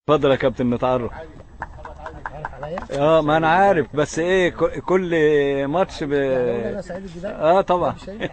اتفضل يا كابتن نتعرف عارف عليا؟ اه ما انا عارف بس ايه ك- كل ماتش ب... يعني انا سعيد الجدال اه طبعا مش هينفع.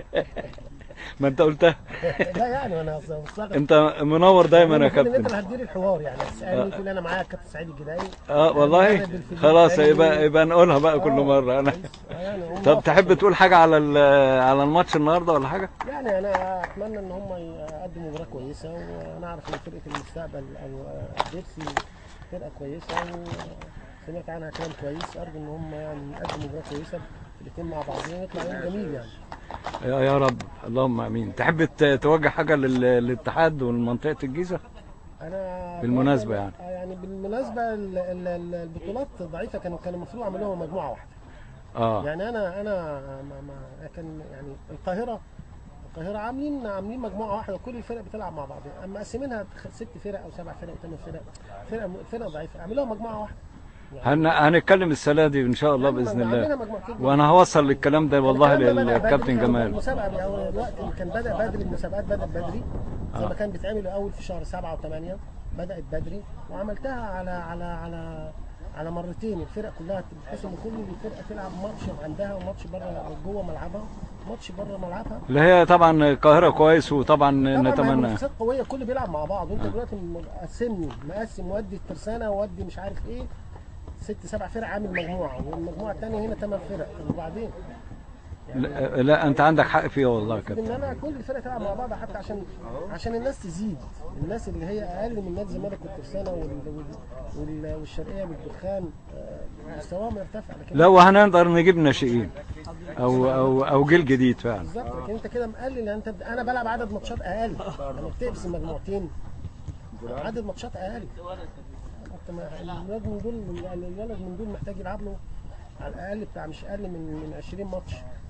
ما انت قلتها لا يعني انا مستغرب انت منور دايما يا المفروض ان انت كابتن اللي هتدير الحوار يعني تسالني تقول انا معايا الكابتن سعيد الجدالي اه والله خلاص يبقى يبقى نقولها بقى كل مره انا يعني هم طب تحب تقول حاجه على ال- على الماتش النهارده ولا حاجه يعني انا اتمنى ان هم يقدموا مباراه كويسه وانا اعرف ان فرقه المستقبل او بيبسي فرقه كويسه وسمعت عنها كلام كويس ارجو ان هم يعني يقدموا مباراه كويسه الاثنين مع بعضهم يطلع يوم جميل يعني يا يا رب اللهم امين تحب ت- توجه حاجه لل- للاتحاد والمنطقه الجيزه انا بالمناسبة يعني. آه يعني بالمناسبه ال- ال- ال- البطولات ضعيفه كانوا كان المفروض يعملوها مجموعه واحده اه يعني انا انا ما ما كان يعني القاهره القاهره عاملين عاملين مجموعه واحده وكل الفرق بتلعب مع بعض اما مقسمينها ست فرق او سبع فرق وثمان فرق فرقه فرقه ضعيفه اعملوها مجموعه واحده هن... هنتكلم السنه دي ان شاء الله باذن عاملينها الله مجموعتين وانا هوصل الكلام ده والله الكلام ده بدأ للكابتن بدري، جمال المسابقه من اول الوقت اللي كان بدا بدري المسابقات بدات بدري زي ما كان بيتعمل الاول في شهر سبعة وثمانية بدات بدري وعملتها على على على على مرتين الفرق كلها بحيث ان كل فرقه تلعب ماتش عندها وماتش بره جوه ملعبها ماتش بره ملعبها اللي هي طبعا القاهره كويس وطبعا طبعا ما هي نتمنى منافسات قويه كل بيلعب مع بعض وانت دلوقتي مقسمني مقسم ودي الترسانه وودي مش عارف ايه ست سبع فرق عامل مجموعه والمجموعه الثانيه هنا ثمان فرق طب وبعدين لا, لا انت عندك حق فيها والله يا كابتن ان انا كل الفرق تلعب مع بعض حتى عشان عشان الناس تزيد الناس اللي هي اقل من نادي الزمالك والترسانه وال... وال... وال... والشرقيه بالدخان آه، مستواهم يرتفع لكن لو هنقدر نجيب ناشئين او او او جيل جديد فعلا بالظبط لكن انت كده مقلل يعني انت انا بلعب عدد ماتشات اقل لما بتقسم مجموعتين عدد ماتشات اقل انت ما- الولاد من دول الولد من دول محتاج يلعب له على الاقل بتاع مش اقل من من 20 ماتش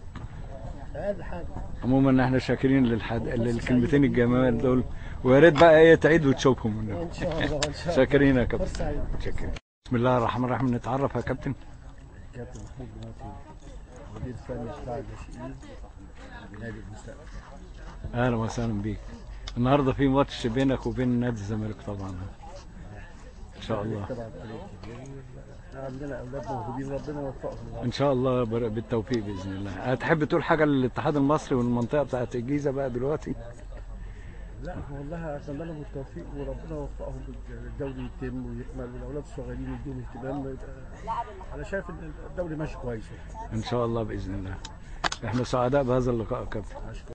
اقل حاجه عموما احنا شاكرين للحد... للكلمتين الجمال دول ويا ريت بقى ايه تعيد وتشوفهم ان شاء الله ان شاء الله شاكرين يا كابتن فرصه سعيده شاكرين بسم الله الرحمن الرحيم نتعرف يا كابتن كابتن محمود جماتي مدير فني قطاع الناشئين بنادي المستقبل اهلا وسهلا بيك النهارده في ماتش بينك وبين نادي الزمالك طبعا ان شاء الله طبعا فريق كبير احنا عندنا اولاد موهوبين ربنا يوفقهم ان شاء الله بر- بالتوفيق باذن الله هتحب تقول حاجه للاتحاد المصري والمنطقه بتاعت الجيزه بقى دلوقتي لا والله اتمنى لهم التوفيق وربنا يوفقهم الدوري يتم ويكمل والاولاد الصغيرين يديهم اهتمام يبقى- انا شايف ان الدوري ماشي كويس ان شاء الله باذن الله احنا سعداء بهذا اللقاء يا كابتن أشكر.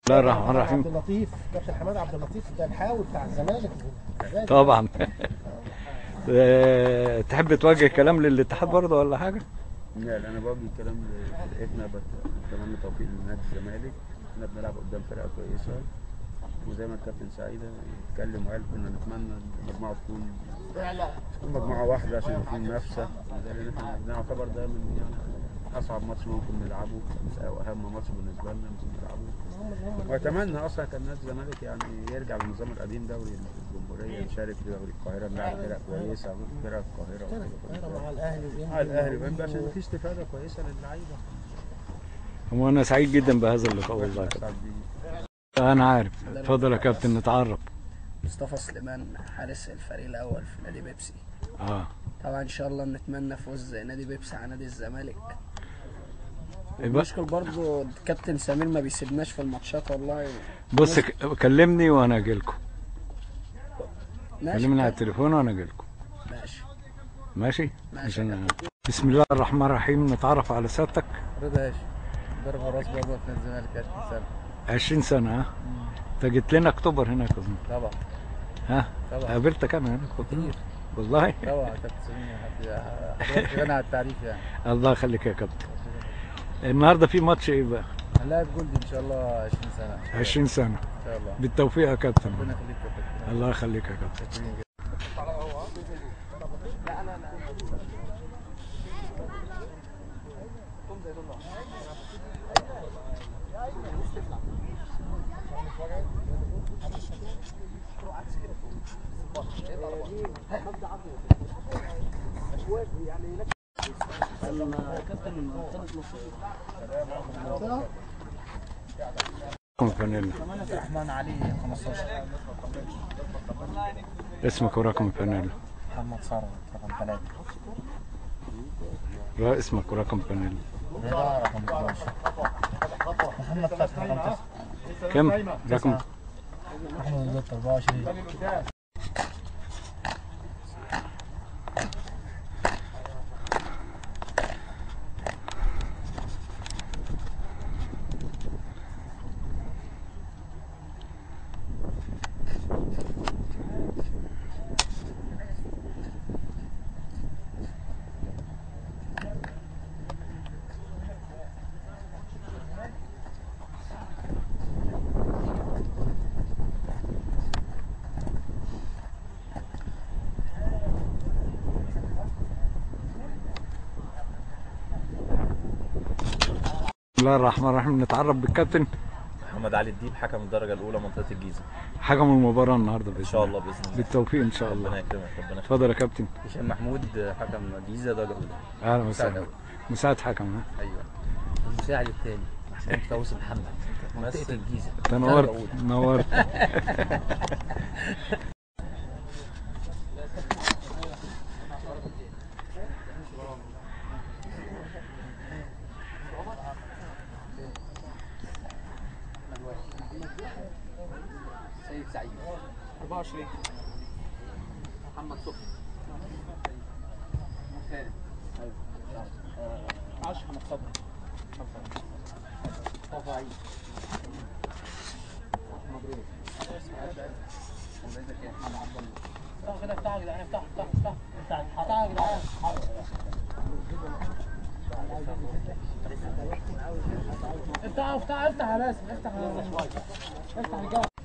بسم الله الرحمن عبد الرحيم اللطيف كابتن حماد عبد اللطيف ده الحاوي بتاع الزمالك زي- طبعا آه، تحب توجه كلام للاتحاد برضه ولا حاجه لا لا انا بوجه كلام لفرقتنا بت- بتمنى توفيق لنادي الزمالك احنا بنلعب قدام فرقه كويسه وزي ما الكابتن سعيد اتكلم وقال كنا نتمنى المجموعه تكون تكون مجموعه واحده عشان يكون منافسه لان احنا بنعتبر ده من يعني اصعب ماتش ممكن نلعبه او اهم ماتش بالنسبه لنا ممكن نلعبه واتمنى اصلا كان نادي الزمالك يعني يرجع للنظام القديم دوري الجمهوريه نشارك في دوري القاهره نلعب فرق كويسه فرق القاهره فرق القاهرة مع الاهلي وإنبي مع الاهلي وإنبي عشان في استفاده كويسه للعيبه وانا سعيد جدا بهذا اللقاء والله يا كابتن. سعد بيه. انا عارف اتفضل يا كابتن نتعرف مصطفى سليمان حارس الفريق الاول في نادي بيبسي اه طبعا ان شاء الله نتمنى فوز نادي بيبسي على نادي الزمالك يبقى نشكر برضو كابتن سمير ما بيسيبناش في الماتشات والله بص ك- كلمني وانا اجي لكم ماشي كلمني على التليفون وانا اجي لكم ماشي ماشي ماشي عشان بسم الله الرحمن الرحيم نتعرف على سيادتك رضا هاشم ضرب راس برضه في نادي الزمالك 20 سنه 20 سنه ها انت جيت لنا اكتوبر هناك اظن طبعا ها طبعا قابلتك انا هناك كتير والله طبعا كابتن سمير حد- حضرتك غني عن التعريف يعني الله يخليك يا كابتن النهارده في ماتش ايه بقى هنلاعب جولدي ان شاء الله 20 سنه 20 سنه ان شاء الله بالتوفيق يا كابتن ربنا يخليك يا كابتن الله يخليك يا كابتن شاكرين جدا. كم فانيلا الرحمن علي 15 اسمك ورقم فانيلا محمد ثروت رقم 3 را اسمك ورقم فانيلا رضا رقم 12 محمد فتحي رقم 9 كم رقم احمد الدكتور 24 بسم الله الرحمن الرحيم نتعرف بالكابتن محمد علي الديب حكم الدرجة الأولى منطقة الجيزة حكم المباراة النهارده بإذن إن شاء الله بإذن الله بالتوفيق إن شاء ربنا الله يكرمك ربنا يخليك اتفضل يا كابتن هشام محمود حكم جيزه درجه اولى أهلا مساعد وسهلا أول. مساعد حكم ها ايوه المساعد الثاني محمود فوزي محمد منطقه الجيزه تنورت نورت سيد سعيد 24 محمد صبحي خالد 10 محمد صبري مصطفى عيد احمد رزق محمد عبد الله افتحوا كده افتحوا يا جدعان افتحوا افتحوا افتحوا افتحوا يا جدعان افتحوا افتحوا افتح يا باسم افتح يا افتح يا جدعان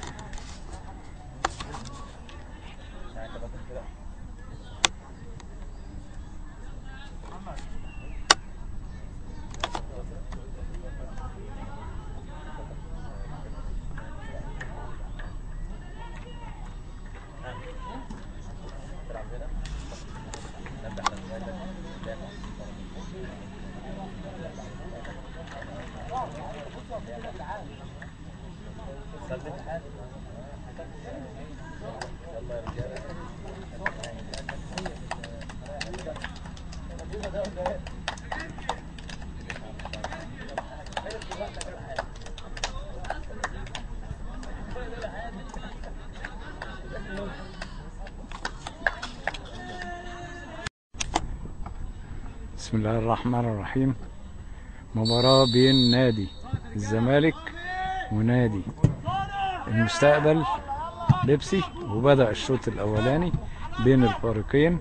بسم الله الرحمن الرحيم مباراة بين نادي الزمالك ونادي المستقبل بيبسي وبدأ الشوط الأولاني بين الفريقين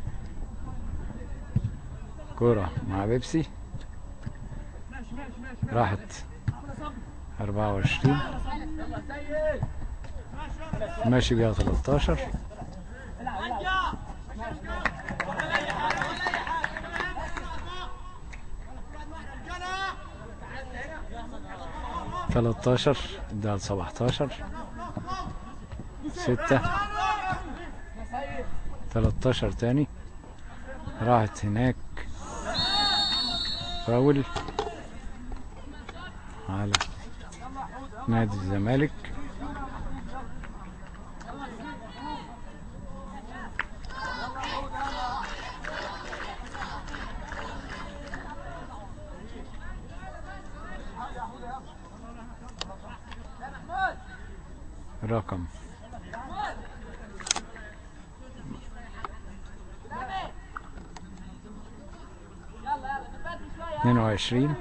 كرة مع بيبسي راحت 24 ماشي بيها 13 13 اداها ل 17 6 13 تاني راحت هناك فاول على نادي الزمالك رقم اثنين وعشرين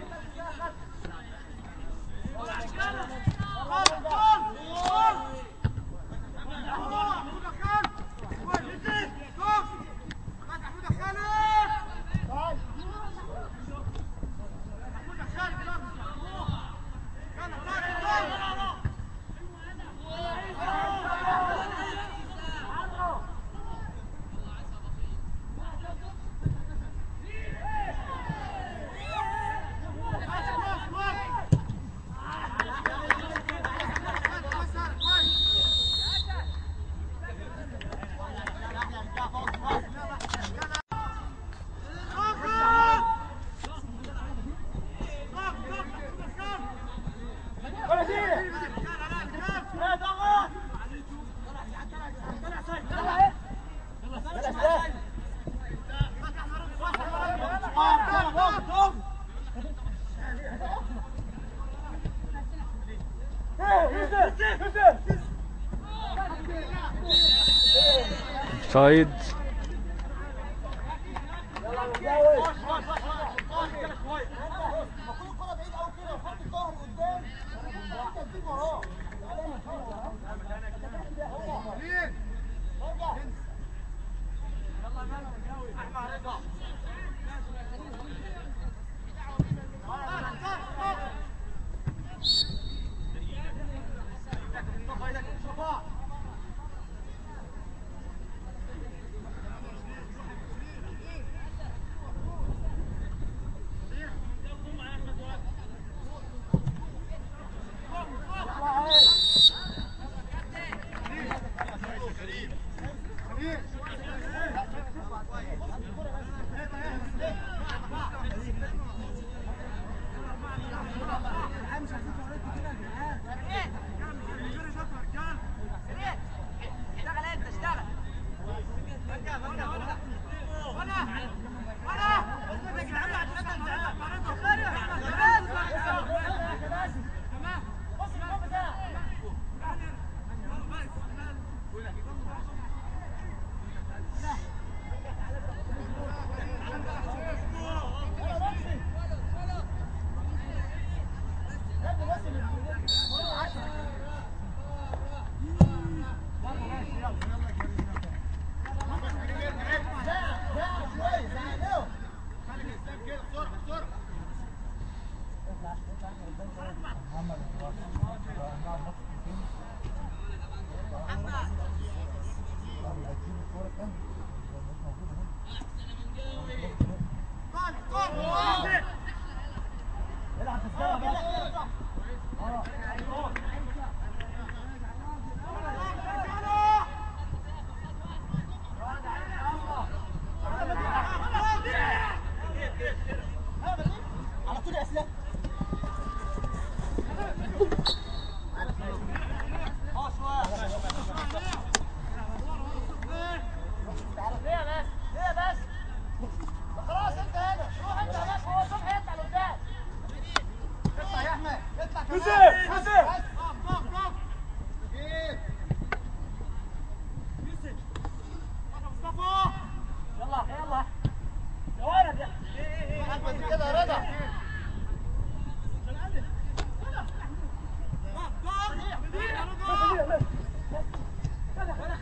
سايد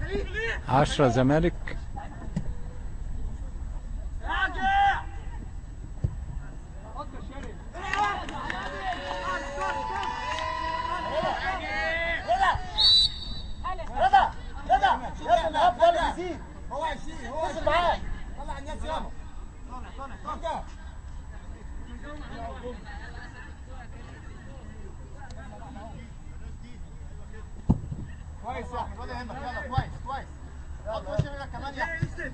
عشرة زمالك رضا رضا لازم افضل يزيد هو 20 هو نزل معاه طلع الناس يابا طالع طالع كويس يا احمد ولا يهمك يلا كويس كويس حط وش منك كمان يا احمد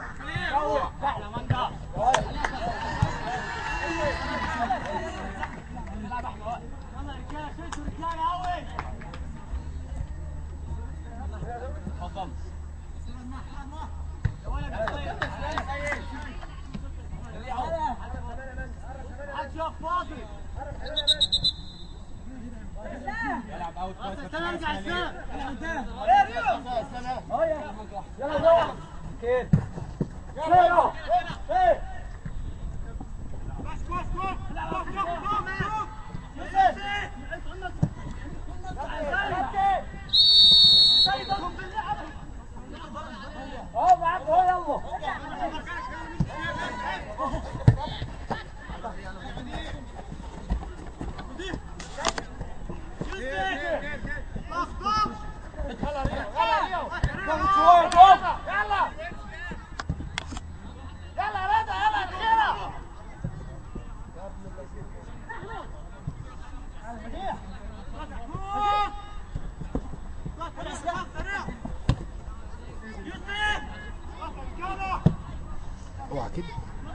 اوعى كده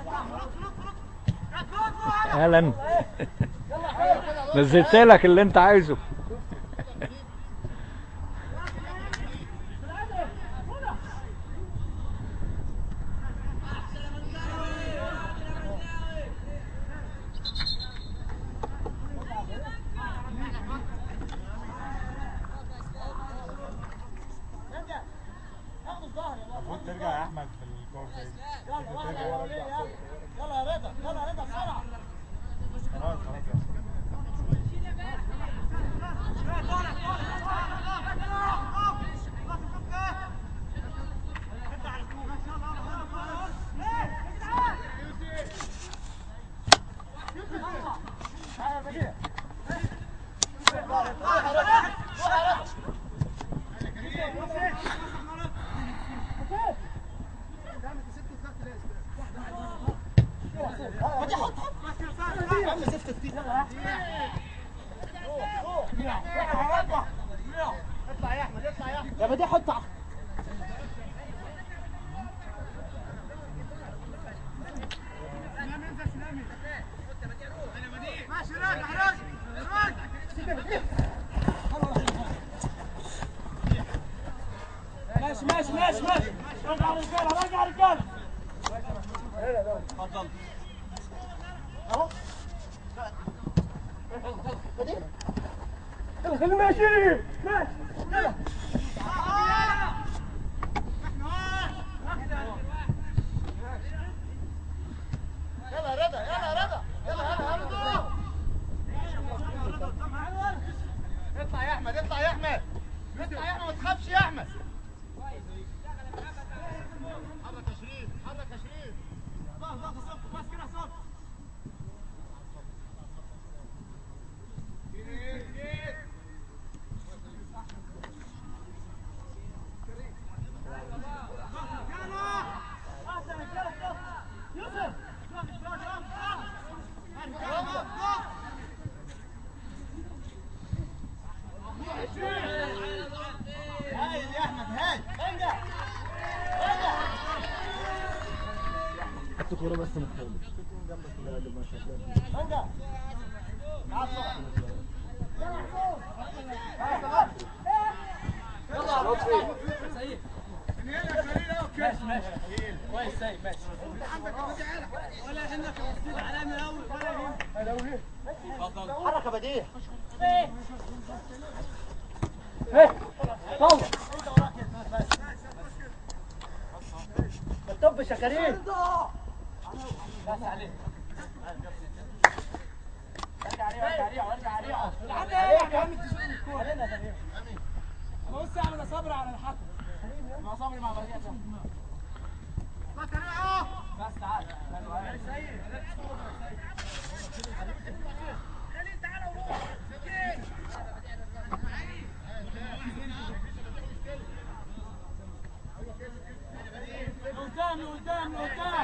اهلا نزلت لك اللي انت عايزه المفروض ترجع يا احمد في الكور تاني ترجع يلا يا رضا يلا يا رضا بسرعه خلاص خلاص يا أحمد. اطلع يا احمد اطلع يا احمد يا بدي حط ماشي ماشي ماشي ماشي رجع رجاله رجع رجاله يلا يا رضا يلا يا رضا يلا يلا يا رضا اطلع يا احمد اطلع يا احمد اطلع يا احمد ما تخافش يا احمد حرك يا شريف حرك يا شريف ضغط ضغط صف بس كده صف هاي يا احمد هاي انجح حط كوره بس مختلف انجح ماشي ماشي كويس سيد ماشي ولا يهمك الوسيط علامه الاول ولا يهمك حرك يا بديع ما تطبش يا كريم بس عليه ارجع عليه ارجع عليه ارجع عليه بص اعمل صبر على الحكم مع صبري مع بديع بس تعال قدام قدام قدام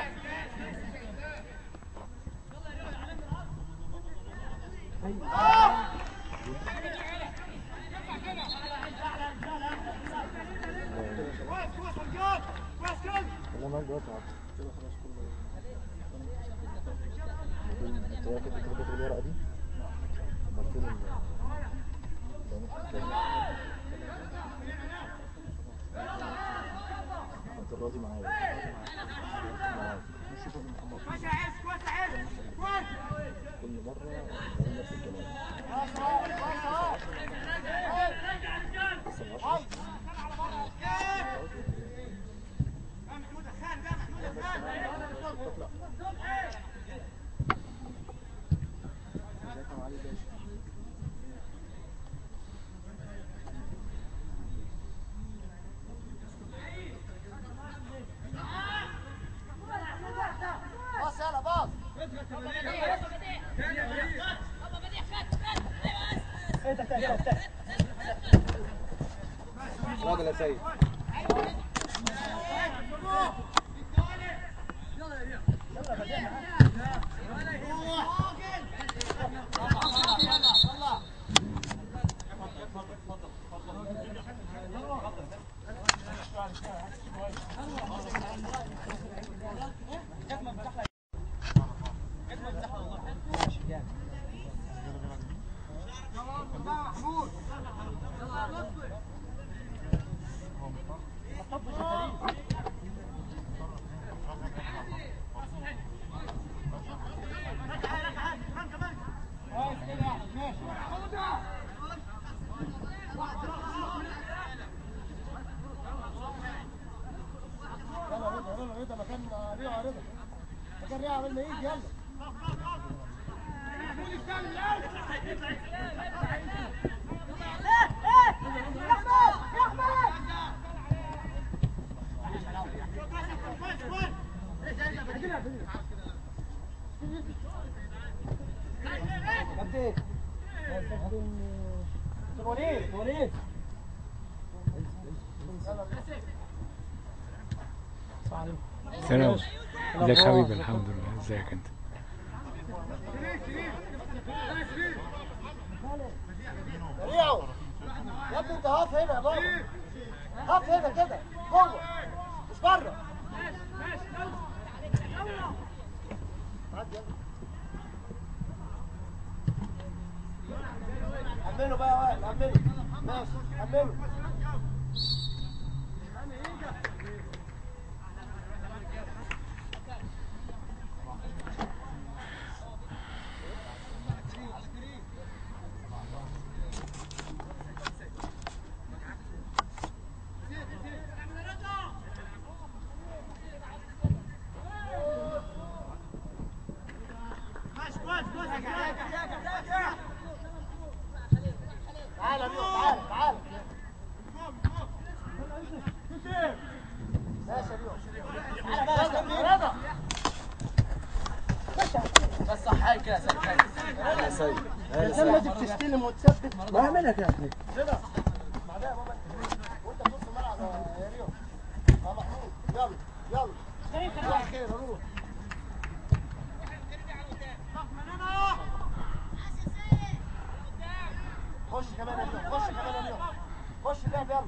والله ما دلوقتي كده خلاص كله انت واخد كتبت الورقه دي؟ امال فين ال انت راضي معايا معاك نشوف محمد كل مره بقول نفس الكلام بس العشرة باص يلا باص راجل يا سيد يلا رضا يلا رضا مكان ريا رضا مكان ريا قبل ما يجي يلا وليد وليد سلام ازيك حبيبي الحمد لله ازيك انت ريعو يا ابني انت هقف هنا يا بابا هقف هنا كده جوه مش بره عدي يلا. أمنه بقى يا وائل أمنه ماشي أمنه تعالى ريو تعالى تعالى ماشي يا ريو تعالى بقى رضا بس صح هاي كده سيد هاي يا سيد لازم لازم تستلم وتثبت ما اعملها كده رضا بعدها يا بابا وانت في نص الملعب يا ريو اه محمود يلا يلا روح خير روح خش كمان يا ريو خش كمان يا ريو خش لعب يلا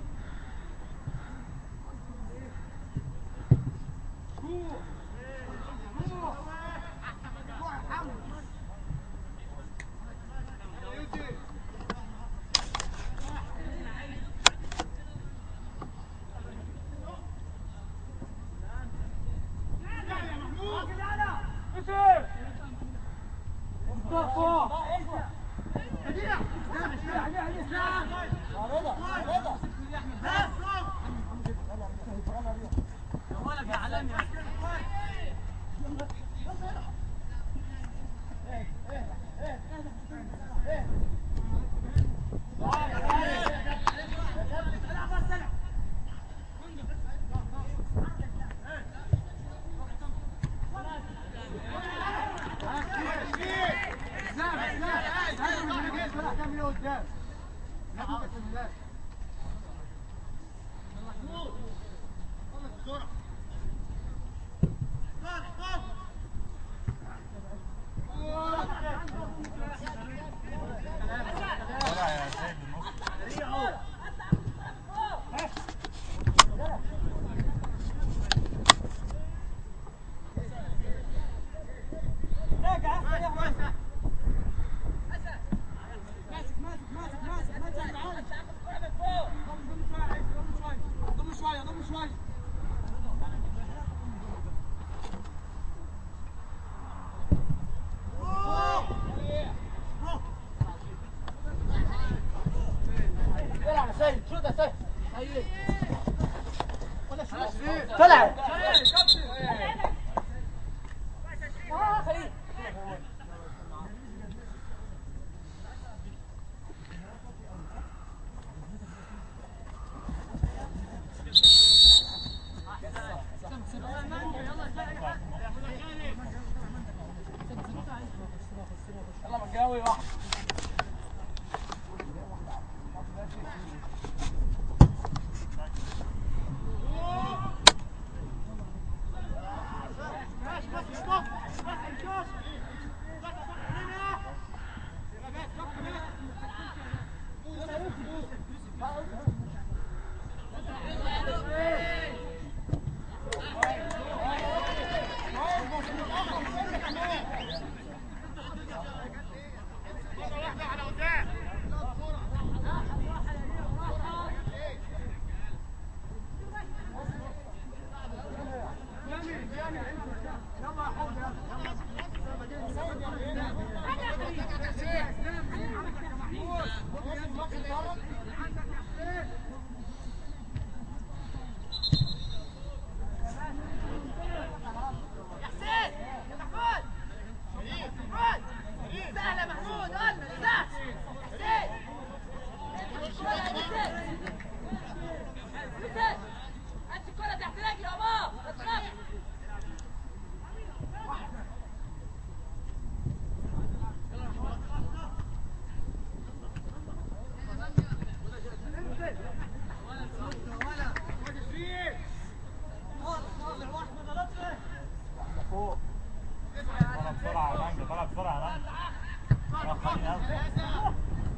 رضا رضا طلع يلا مجاوي واحد طلع بسرعة يا مانجا طلع بسرعة يا مانجا طلع خلي نفسك.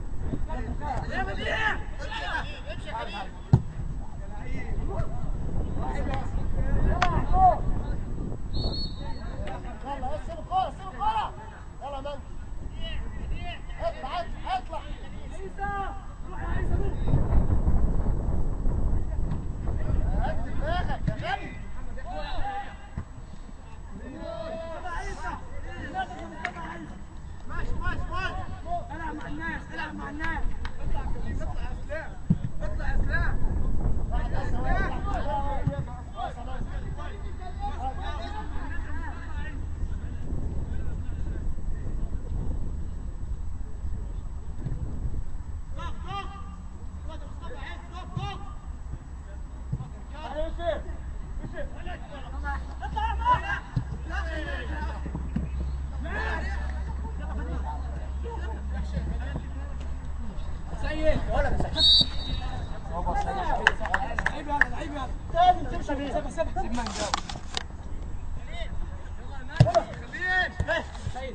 يلا استلم كوره استلم كوره يلا مان اطلع اطلع اطلع هد دماغك يا غبي ماشي ماشي ماشي العب مع الناس العب مع الناس اطلع يا اسلام اطلع يا اسلام واحد بس سيد ولا مسك لعيب يلا لعيب يلا تاني تمشي سيبها سيبها سيب منجاوي سيد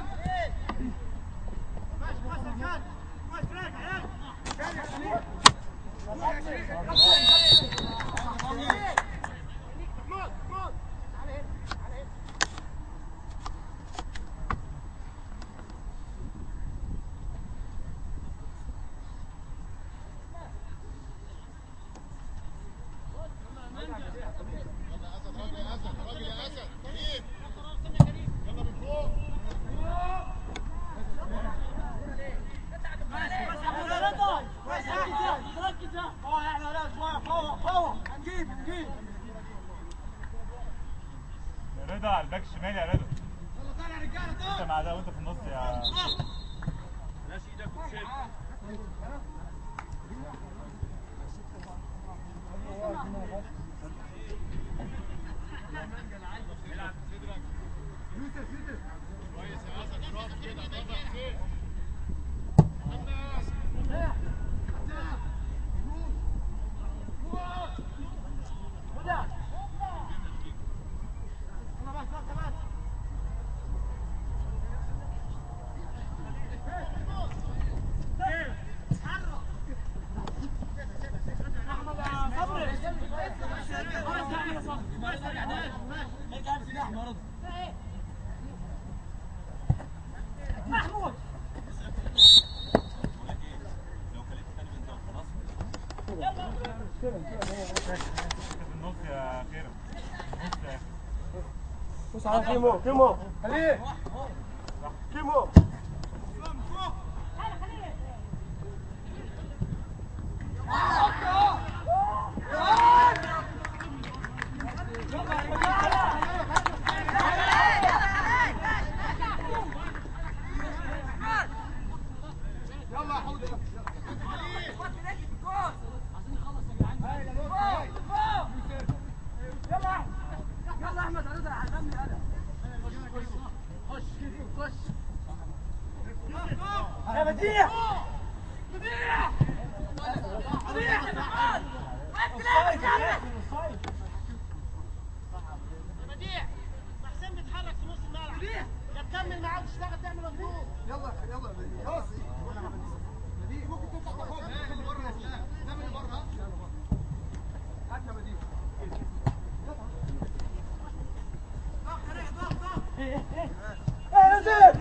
يا رضا على الباك الشمال يا رضا انت مع ده وانت في النص يا انت في النص يا كرم النص يا بص على كيمو كيمو خليه كيمو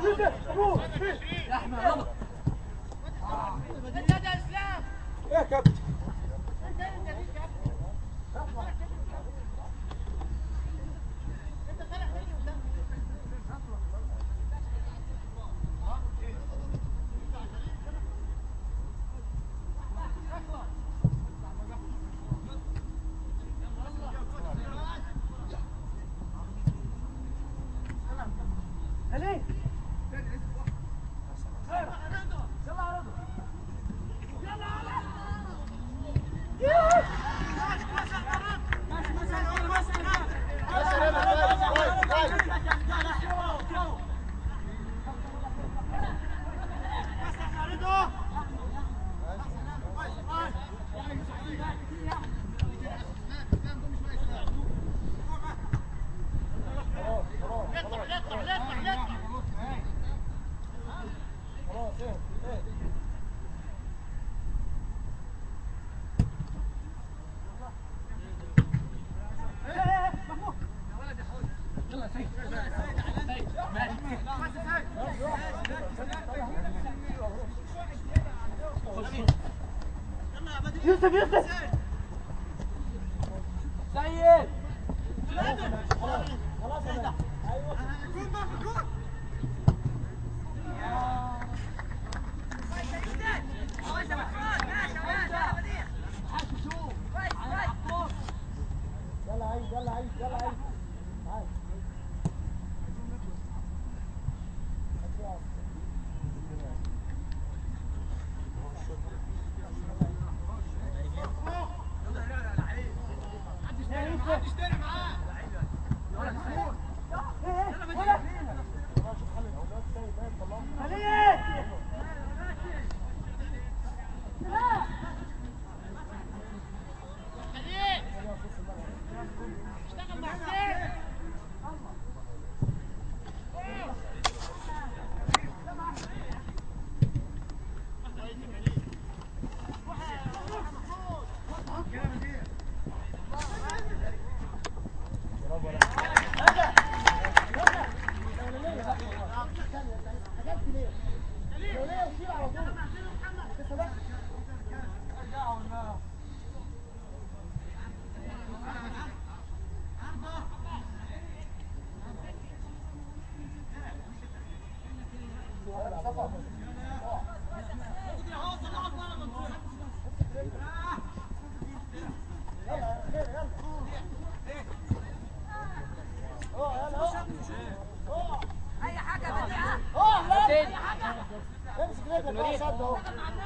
امسك رجلك بقى صد اهو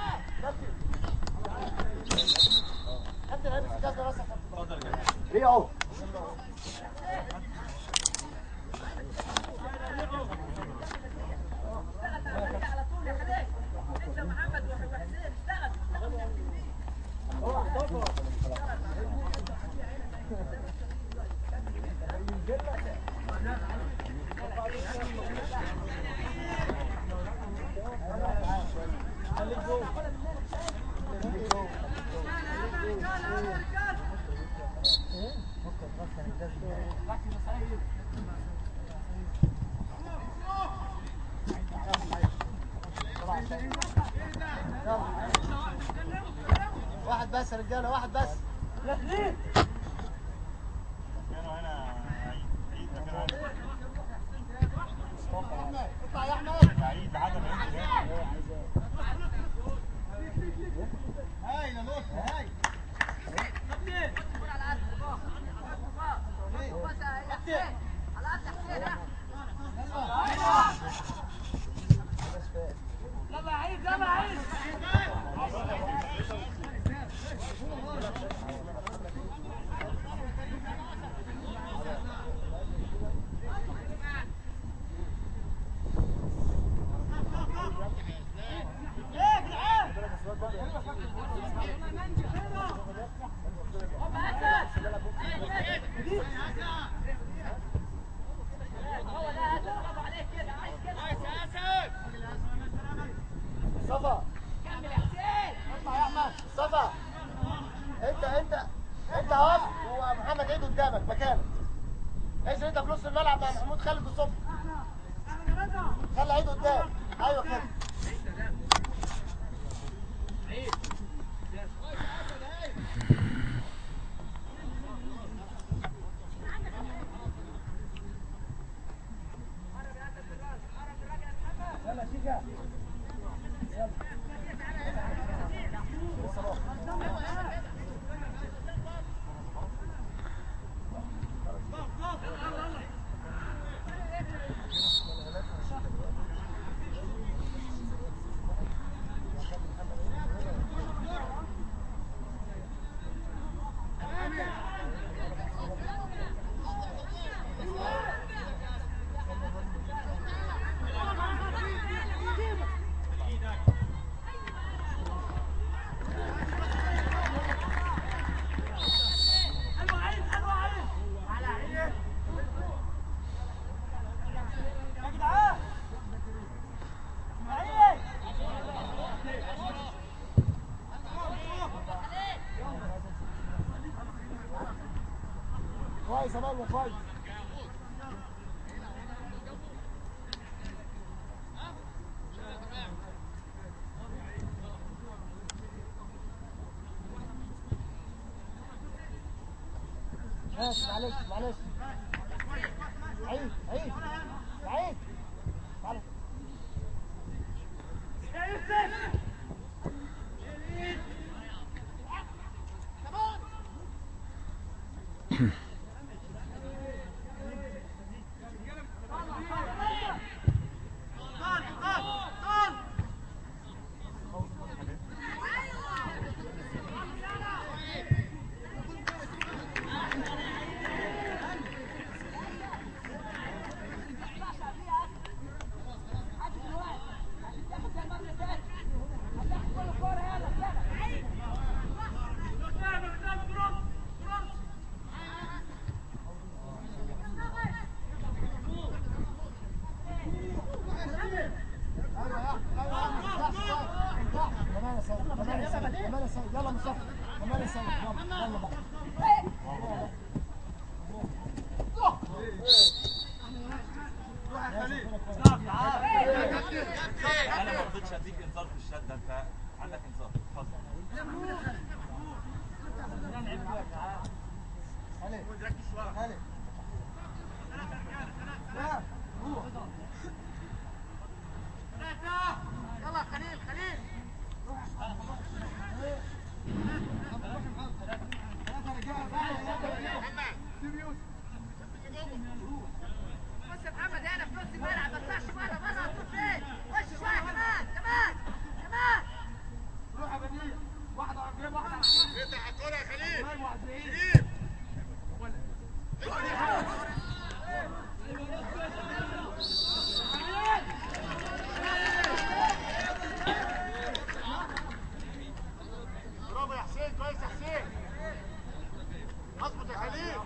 كابتن هيلبس الجزمه بس يا كابتن ليه اهو واحد بس يا رجاله واحد بس مكانه هنا عيد عيد مكانه هنا اطلع يا احمد عيد لحد ما ينزل هنا. هاي يا لطفي هاي مصطفى اطلع يا احمد مصطفى انت انت انت اهو ومحمد عيد قدامك مكانك انزل انت في نص الملعب مع محمود خالد الصبح خلي عيد قدام ايوه كده كويس يا مروه كويس ماشي معلش معلش عيد عيد عيد تعالى كمان يا سيد كمان يا سيد كمان يا سيد يلا مصطفى كمان يا سيد يلا يلا بقى انا ما رضيتش اديك انذار في الشده انت عندك انذار اتفضل يلا خليل خليل بص يا محمد هنا في نص الملعب ما تطلعش بره بره هتروح فين؟ خش شويه كمان كمان كمان برافو يا حسين كويس يا حسين اظبط يا خليل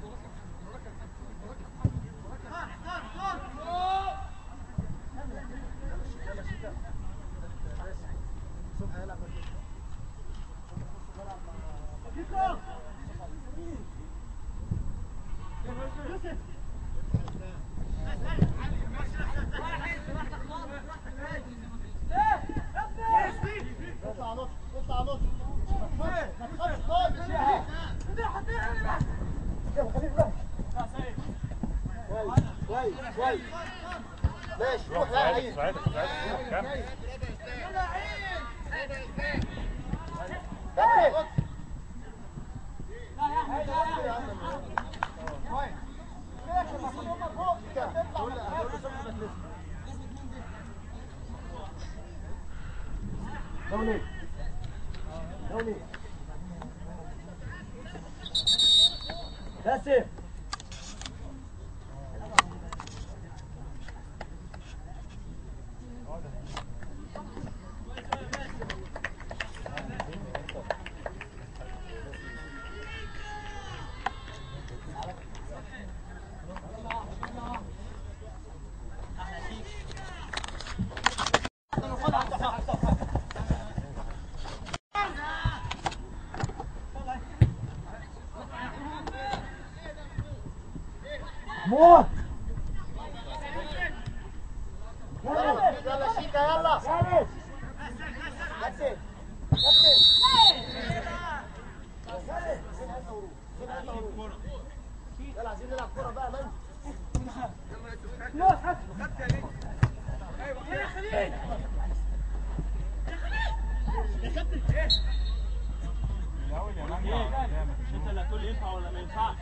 اطلع نط اطلع نط ما تخافش خالص يا يلا خليك بقى كويس كويس كويس ماشي روح يا عين ساعدك ساعدك كم كمل دولي دولي باسم موت سيكا يلا كابتن كابتن يلا عايزين نلعب كوره بقى من انت اللي هتقول لي ينفع ولا ما ينفعش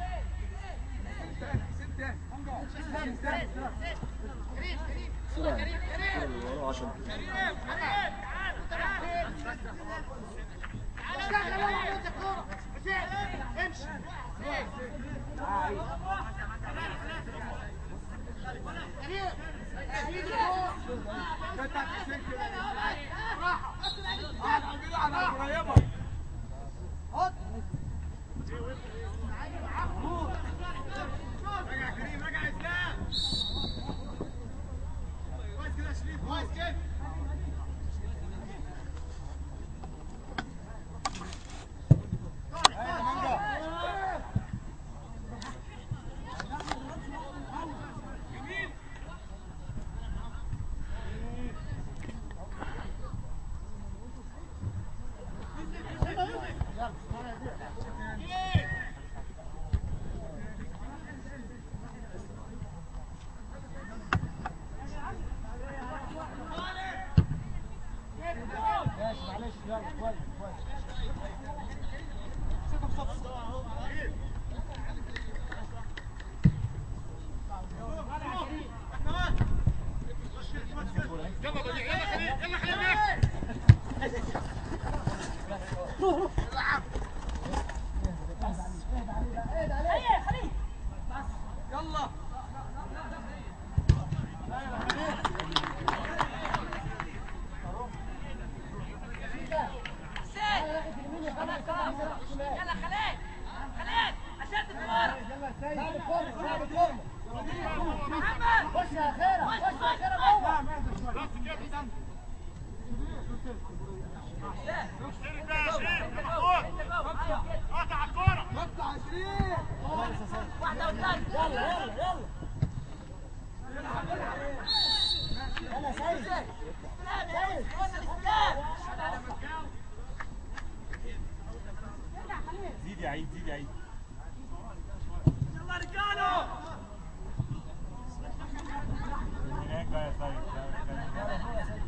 يلا خليل خليل عشان الكورة محمد خش يا خيرة خش يا خيرة جوه واحدة والثانية يلا يلا يلا يلا سيد زيد يا عيد زيد يا عيد يلا رجاله هناك بقى يا سيد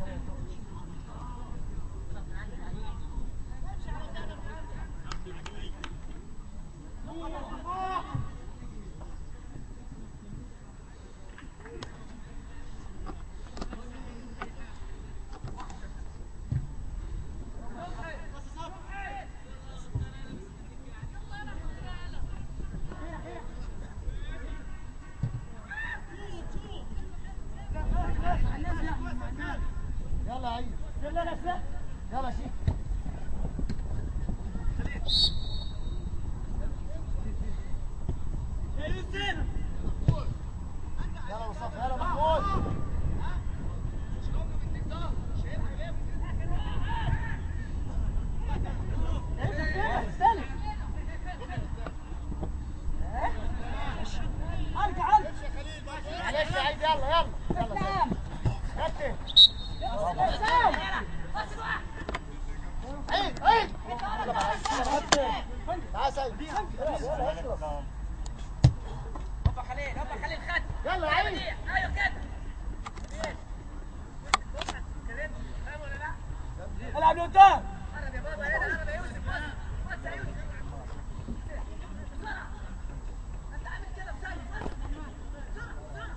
يلا يا عيد يلا يلا يلا شيك يا يوسف يلا مصطفى يلا محمود معلش يا عيد يلا يلا يلا كابتن عيد عيد تعال سيد يلا يلا اشرب هوبا خليل هوبا خليل خد يلا يا عيد ايوه كده العب لقدام قرب يا بابا هنا قرب يا يوسف بص بص يا يوسف بسرعة انت عامل كده بسرعة بسرعة بسرعة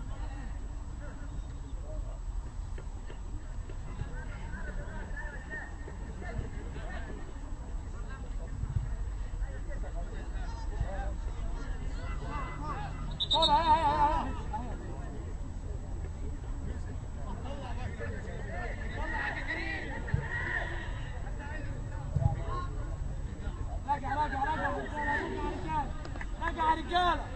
رجع رجع رجع رجع رجع رجاله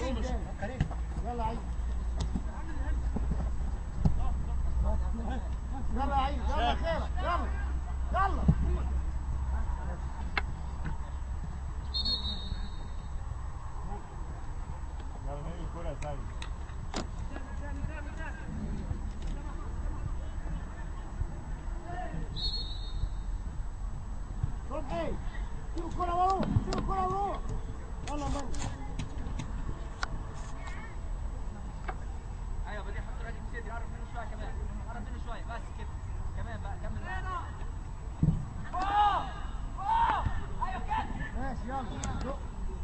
يلا عيد يلا عيد يلا خيرك يلا يلا صبحي شوف الكرة وروح شوف الكرة وروح يلا من ايوه بدي احط راجل سيدي قرب منه شويه كمان قرب منه شويه بس كده كمان بقى كمل ماشي يلا زق.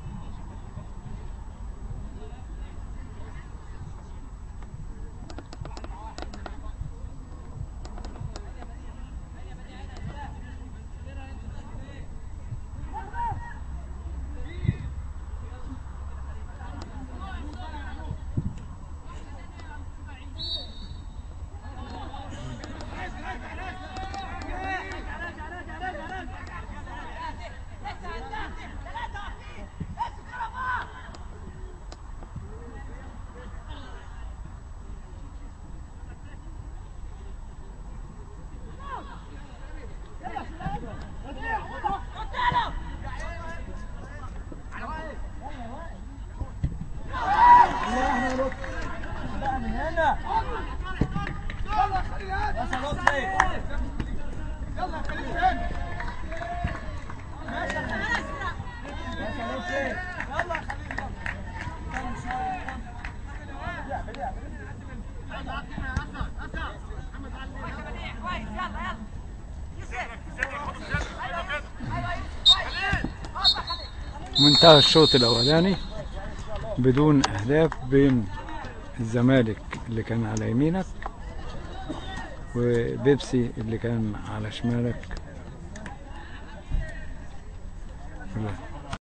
وانتهى الشوط الاولاني بدون اهداف بين الزمالك اللي كان على يمينك وبيبسي اللي كان على شمالك